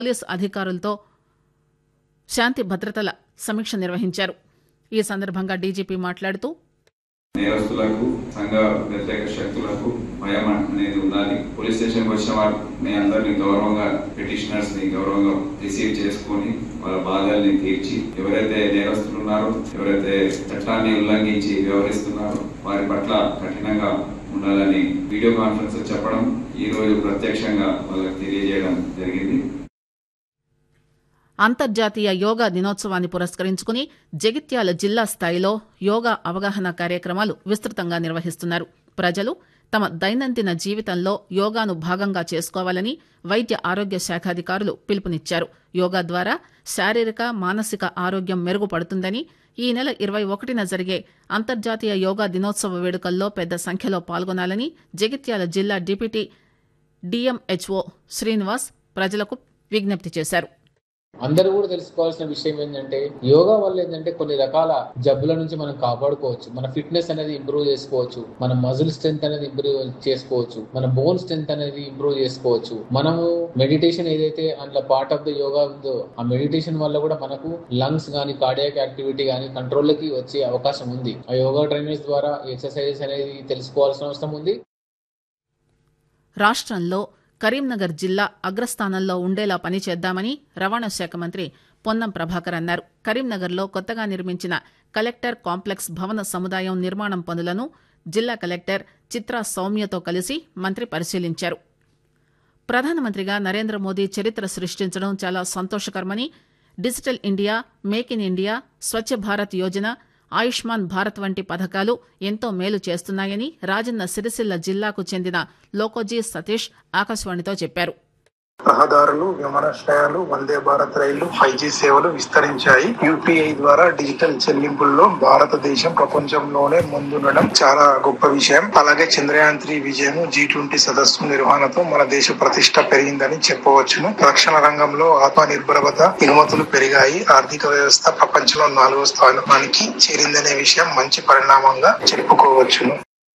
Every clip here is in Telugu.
పోలీసు అధికారులతో శాంతి భద్రతల సమీక్ష నిర్వహించారు ఈ సందర్భంగా డీజీపీ మాట్లాడుతూ నేరస్తులకు సంఘ వ్యతిరేక శక్తులకు భయం అనేది ఉండాలి పోలీస్ స్టేషన్ వచ్చిన వారిని అందరినీ గౌరవంగా పిటిషనర్స్ ని గౌరవంగా రిసీవ్ చేసుకొని వాళ్ళ బాధల్ని తీర్చి ఎవరైతే నేరస్తులు ఉన్నారో ఎవరైతే చట్టాన్ని ఉల్లంఘించి వ్యవహరిస్తున్నారో వారి పట్ల కఠినంగా ఉండాలని వీడియో కాన్ఫరెన్స్ లో చెప్పడం ఈ రోజు ప్రత్యక్షంగా వాళ్ళకి తెలియజేయడం జరిగింది అంతర్జాతీయ యోగా దినోత్సవాన్ని పురస్కరించుకుని జగిత్యాల జిల్లా స్థాయిలో యోగా అవగాహన కార్యక్రమాలు విస్తృతంగా నిర్వహిస్తున్నారు ప్రజలు తమ దైనందిన జీవితంలో యోగాను భాగంగా చేసుకోవాలని వైద్య ఆరోగ్య శాఖాధికారులు పిలుపునిచ్చారు యోగా ద్వారా శారీరక మానసిక ఆరోగ్యం మెరుగుపడుతుందని ఈ నెల ఇరవై ఒకటిన జరిగే అంతర్జాతీయ యోగా దినోత్సవ వేడుకల్లో పెద్ద సంఖ్యలో పాల్గొనాలని జగిత్యాల జిల్లా డిప్యూటీ డిఎంహెచ్ఓ శ్రీనివాస్ ప్రజలకు విజ్ఞప్తి చేశారు అందరూ కూడా తెలుసుకోవాల్సిన విషయం ఏంటంటే యోగా వల్ల ఏంటంటే కొన్ని రకాల జబ్బుల నుంచి మనం కాపాడుకోవచ్చు మన ఫిట్నెస్ అనేది ఇంప్రూవ్ చేసుకోవచ్చు మన మజిల్ స్ట్రెంత్ అనేది ఇంప్రూవ్ చేసుకోవచ్చు మన బోన్ స్ట్రెంత్ అనేది ఇంప్రూవ్ చేసుకోవచ్చు మనము మెడిటేషన్ ఏదైతే అందులో పార్ట్ ఆఫ్ ద యోగా ఉందో ఆ మెడిటేషన్ వల్ల కూడా మనకు లంగ్స్ గానీ కార్డియాక్ యాక్టివిటీ గానీ కంట్రోల్లోకి వచ్చే అవకాశం ఉంది ఆ యోగా ట్రైనర్స్ ద్వారా ఎక్సర్సైజెస్ అనేది తెలుసుకోవాల్సిన అవసరం ఉంది రాష్ట్రంలో కరీంనగర్ జిల్లా అగ్రస్థానంలో ఉండేలా పనిచేద్దామని రవాణా శాఖ మంత్రి పొన్నం ప్రభాకర్ అన్నారు కరీంనగర్లో కొత్తగా నిర్మించిన కలెక్టర్ కాంప్లెక్స్ భవన సముదాయం నిర్మాణం పనులను జిల్లా కలెక్టర్ చిత్రా సౌమ్యతో కలిసి మంత్రి పరిశీలించారు ప్రధానమంత్రిగా నరేంద్ర మోదీ చరిత్ర సృష్టించడం చాలా సంతోషకరమని digital India make in India Swachh Bharat Yojana Ayushman Bharat వంటి పథకాలు ఎంతో మేలు చేస్తున్నాయని రాజన్న సిరిసిల్ల జిల్లాకు చెందిన లోకోజీ సతీష్ ఆకాశవాణితో చెప్పారు రహదారులు విమానాశ్రయాలు వందే భారత్ రైళ్లు ఫైవ్ జీ సేవలు విస్తరించాయి యూపీఐ ద్వారా డిజిటల్ చెల్లింపుల్లో భారతదేశం ప్రపంచంలోనే ముందుండడం చాలా గొప్ప విషయం అలాగే చంద్రయాన్ త్రీ విజయం జీ ట్వంటీ సదస్సు నిర్వహణతో మన దేశ ప్రతిష్ట పెరిగిందని చెప్పవచ్చును రక్షణ రంగంలో ఆత్మనిర్భరత ఎగుమతులు పెరిగాయి ఆర్థిక వ్యవస్థ ప్రపంచంలో నాలుగో స్థానానికి చేరిందనే విషయం మంచి పరిణామంగా చెప్పుకోవచ్చును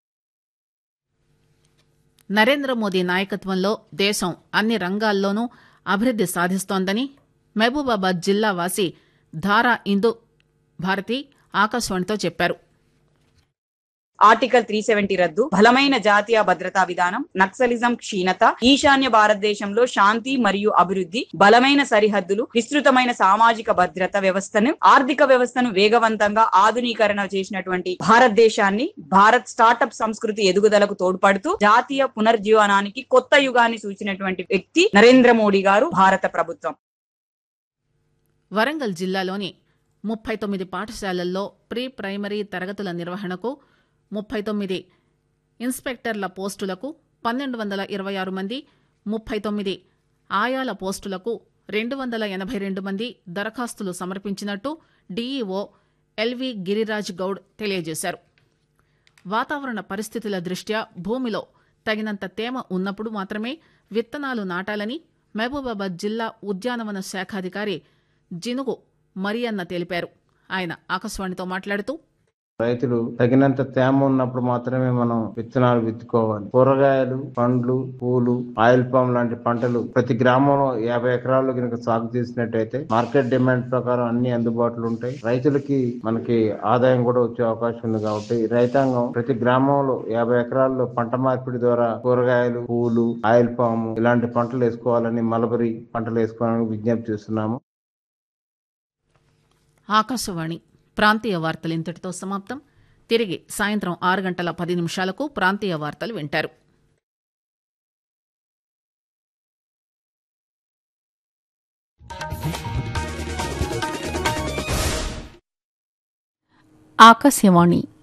నరేంద్ర మోదీ నాయకత్వంలో దేశం అన్ని రంగాల్లోనూ అభివృద్ది సాధిస్తోందని మహబూబాబాద్ జిల్లా వాసి ధారా ఇందు భారతి ఆకాశవాణితో చెప్పారు ఆర్టికల్ త్రీ సెవెంటీ రద్దు బలమైన జాతీయ భద్రతా విధానం నక్సలిజం క్షీణత ఈశాన్య భారతదేశంలో శాంతి మరియు అభివృద్ధి బలమైన సరిహద్దులు విస్తృతమైన సామాజిక భద్రత వ్యవస్థను ఆర్థిక వ్యవస్థను వేగవంతంగా ఆధునీకరణ చేసినటువంటి భారతదేశాన్ని భారత్ స్టార్టప్ సంస్కృతి ఎదుగుదలకు తోడ్పడుతూ జాతీయ పునర్జీవనానికి కొత్త యుగాన్ని సూచినటువంటి వ్యక్తి నరేంద్ర మోడీ గారు భారత ప్రభుత్వం వరంగల్ జిల్లాలోని ముప్పై తొమ్మిది పాఠశాలల్లో ప్రీ ప్రైమరీ తరగతుల నిర్వహణకు ముప్పై తొమ్మిది ఇన్స్పెక్టర్ల పోస్టులకు పన్నెండు వందల ఇరవై ఆరు మంది ముప్పై తొమ్మిది ఆయాల పోస్టులకు రెండు వందల ఎనభై రెండు మంది దరఖాస్తులు సమర్పించినట్టు డీఈఓ ఎల్వి గిరిరాజ్ గౌడ్ తెలియజేశారు వాతావరణ పరిస్థితుల దృష్ట్యా భూమిలో తగినంత తేమ ఉన్నప్పుడు మాత్రమే విత్తనాలు నాటాలని మహబూబాబాద్ జిల్లా ఉద్యానవన శాఖాధికారి జినుగు మరియన్న తెలిపారు ఆయన ఆకాశవాణితో మాట్లాడుతూ రైతులు తగినంత తేమ ఉన్నప్పుడు మాత్రమే మనం విత్తనాలు విత్తుకోవాలి కూరగాయలు పండ్లు పూలు ఆయిల్ పామ్ లాంటి పంటలు ప్రతి గ్రామంలో యాభై ఎకరాల్లో కనుక సాగు చేసినట్టయితే మార్కెట్ డిమాండ్ ప్రకారం అన్ని అందుబాటులో ఉంటాయి రైతులకి మనకి ఆదాయం కూడా వచ్చే అవకాశం ఉంది కాబట్టి రైతాంగం ప్రతి గ్రామంలో యాభై ఎకరాల్లో పంట మార్పిడి ద్వారా కూరగాయలు పూలు ఆయిల్ పాము ఇలాంటి పంటలు వేసుకోవాలని మలబరి పంటలు వేసుకోవాలని విజ్ఞప్తి చేస్తున్నాము ఆకాశవాణి ప్రాంతీయ వార్తలు ఇంతటితో సమాప్తం తిరిగి సాయంత్రం ఆరు గంటల పది నిమిషాలకు ప్రాంతీయ వార్తలు వింటారు ఆకాశవాణి